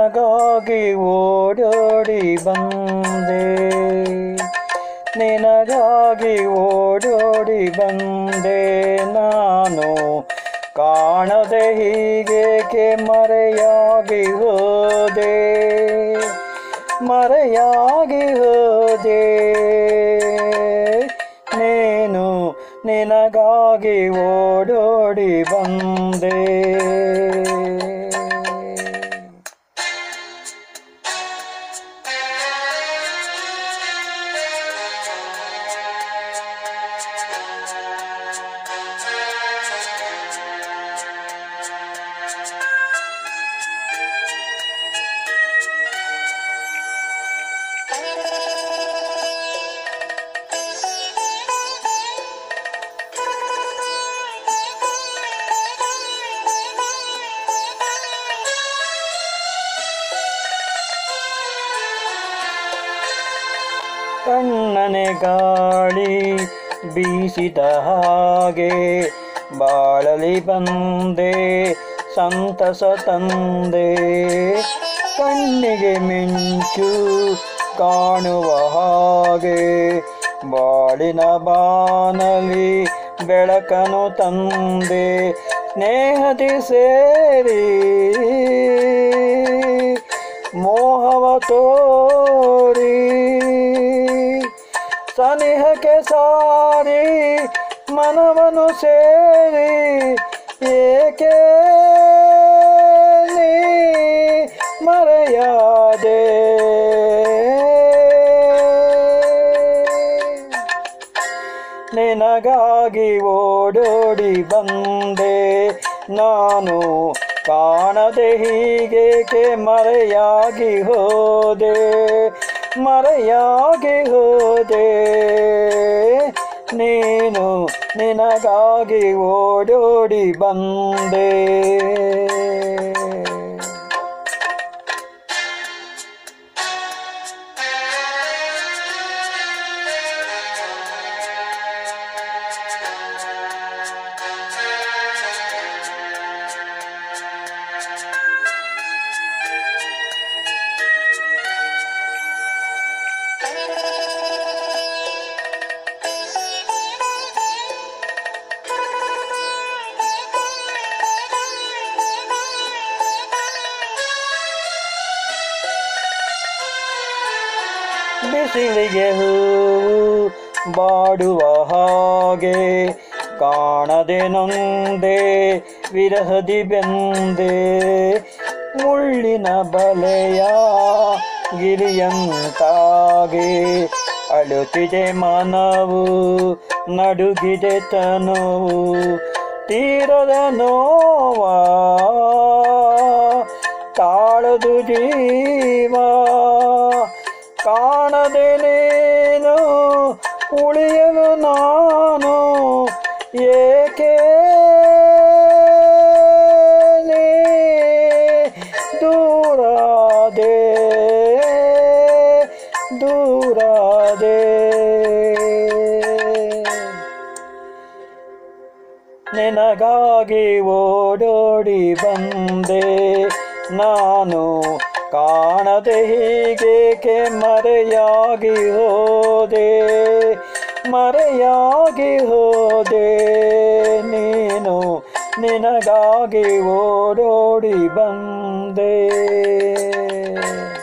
ನಿನಗಾಗಿ ಓಡೋಡಿ ಬಂದೆ ನಿನಗಾಗಿ ಓಡೋಡಿ ಬಂದೆ ನಾನು ಕಾಣದೆ ಹೀಗೇಕೆ ಮರೆಯಾಗಿ ಹೋದೆ ಮರೆಯಾಗಿ ಹೋದೆ ನೀನು ನಿನಗಾಗಿ ಓಡೋಡಿ ಬಂದೆ ಕಣ್ಣನೆ ಗಾಳಿ ಬೀಸಿದ ಹಾಗೆ ಬಾಳಲಿ ಬಂದೆ ಸಂತಸ ತಂದೆ ಕಣ್ಣಿಗೆ ಮಿಂಚು ಕಾಣುವ ಹಾಗೆ ಬಾಳಿನ ಬಾನಲಿ ಬೆಳಕನು ತಂದೆ ಸ್ನೇಹದಿ ಸೇರಿ ಮೋಹವ ತೋರಿ ಸನಿಹಕ್ಕೆ ಸಾರಿ ಮನವನು ಸೇರಿ ಏಕೆ ನೀ ಮರೆಯಾದೆ ನಿನಗಾಗಿ ಓಡೋಡಿ ಬಂದೆ ನಾನು ಕಾಣದೆ ಹೀಗೇಕೆ ಮರೆಯಾಗಿ ಹೋದೆ ಮರೆಯಾಗಿ ಹೋದೆ ನೀನು ನಿನಗಾಗಿ ಓಡೋಡಿ ಬಂದೆ ಬಿಸಿಲಿಗೆ ಹೂವು ಬಾಡುವ ಹಾಗೆ ಕಾಣದೆ ನೊಂದೆ ವಿರಹದಿ ಬೆಂದೆ ಮುಳ್ಳಿನ ಬಲೆಯ ಗಿರಿಯಂತಾಗೆ ಅಳುತ್ತಿದೆ ಮನವು ನಡುಗಿದೆ ತನುವು ತೀರದ ನೋವ ತಾಳದು ಜೀವ ಕಾಣದೆ ನೀನು ಉಳಿಯಲು ನಾನು ಏಕೆ ನೀ ದೂರಾದೆ ದೂರಾದೆ ನಿನಗಾಗಿ ಓಡೋಡಿ ಬಂದೆ ನಾನು ಕಾಣದೆ ಹೀಗೇಕೆ ಮರೆಯಾಗಿ ಹೋದೆ ಮರೆಯಾಗಿ ಹೋದೆ ನೀನು ನಿನಗಾಗಿ ಓಡೋಡಿ ಬಂದೆ